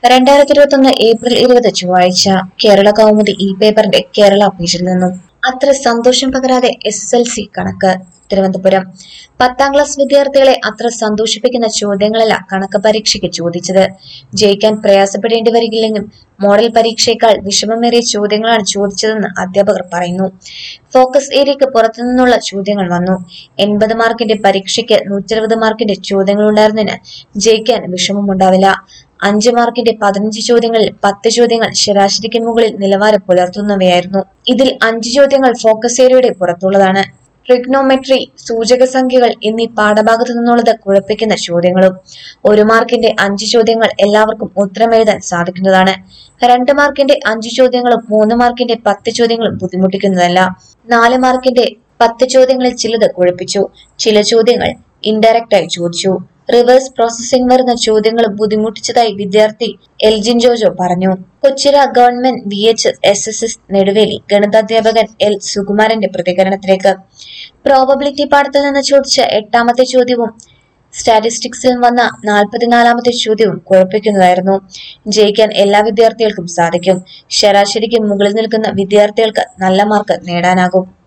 രണ്ടായിരത്തി ഇരുപത്തൊന്ന് ഏപ്രിൽ ഇരുപത് ചൊവ്വാഴ്ച കേരള കൗമുദി ഇ പേപ്പറിന്റെ കേരള പേജിൽ നിന്നും അത്ര സന്തോഷം പകരാതെ എസ് എസ് എൽ സി കണക്ക് തിരുവനന്തപുരം പത്താം ക്ലാസ് വിദ്യാർത്ഥികളെ അത്ര സന്തോഷിപ്പിക്കുന്ന ചോദ്യങ്ങളല്ല കണക്ക് പരീക്ഷയ്ക്ക് ചോദിച്ചത് ജയിക്കാൻ പ്രയാസപ്പെടേണ്ടി വരികില്ലെങ്കിലും മോഡൽ പരീക്ഷയേക്കാൾ വിഷമമേറിയ ചോദ്യങ്ങളാണ് ചോദിച്ചതെന്ന് അധ്യാപകർ പറയുന്നു ഫോക്കസ് ഏരിയയ്ക്ക് പുറത്തുനിന്നുള്ള ചോദ്യങ്ങൾ വന്നു എൺപത് മാർക്കിന്റെ പരീക്ഷയ്ക്ക് നൂറ്ററുപത് മാർക്കിന്റെ ചോദ്യങ്ങളുണ്ടായിരുന്നതിന് ജയിക്കാൻ വിഷമമുണ്ടാവില്ല അഞ്ച് മാർക്കിന്റെ പതിനഞ്ച് ചോദ്യങ്ങളിൽ പത്ത് ചോദ്യങ്ങൾ ശരാശരിക്ക് മുകളിൽ നിലവാരം പുലർത്തുന്നവയായിരുന്നു ഇതിൽ അഞ്ച് ചോദ്യങ്ങൾ ഫോക്കസ് ഏരിയയുടെ പുറത്തുള്ളതാണ് ട്രിഗ്നോമെട്രി സൂചക സംഖ്യകൾ എന്നീ പാഠഭാഗത്തു നിന്നുള്ളത് കുഴപ്പിക്കുന്ന ചോദ്യങ്ങളും ഒരു മാർക്കിന്റെ അഞ്ച് ചോദ്യങ്ങൾ എല്ലാവർക്കും ഉത്തരം എഴുതാൻ സാധിക്കുന്നതാണ് രണ്ട് മാർക്കിന്റെ അഞ്ച് ചോദ്യങ്ങളും മൂന്ന് മാർക്കിന്റെ പത്ത് ചോദ്യങ്ങളും ബുദ്ധിമുട്ടിക്കുന്നതല്ല നാല് മാർക്കിന്റെ പത്ത് ചോദ്യങ്ങളിൽ ചിലത് കുഴപ്പിച്ചു ചില ചോദ്യങ്ങൾ ഇൻഡയറക്റ്റ് ആയി ചോദിച്ചു റിവേഴ്സ് പ്രോസസ്സിംഗ് വരുന്ന ചോദ്യങ്ങൾ ബുദ്ധിമുട്ടിച്ചതായി വിദ്യാർത്ഥി എൽജിൻ ജോജോ പറഞ്ഞു കൊച്ചിര government V H S S S Neduveli ഗണിതാധ്യാപകൻ എൽ സുകുമാരന്റെ പ്രതികരണത്തിലേക്ക് പ്രോബബിലിറ്റി പാഠത്തിൽ നിന്ന് ചോദിച്ച എട്ടാമത്തെ ചോദ്യവും സ്റ്റാറ്റിസ്റ്റിക്സിൽ വന്ന നാൽപ്പത്തിനാലാമത്തെ ചോദ്യവും കുഴപ്പിക്കുന്നതായിരുന്നു ജയിക്കാൻ എല്ലാ വിദ്യാർത്ഥികൾക്കും സാധിക്കും ശരാശരിക്ക് മുകളിൽ നിൽക്കുന്ന വിദ്യാർത്ഥികൾക്ക് നല്ല മാർക്ക് നേടാനാകും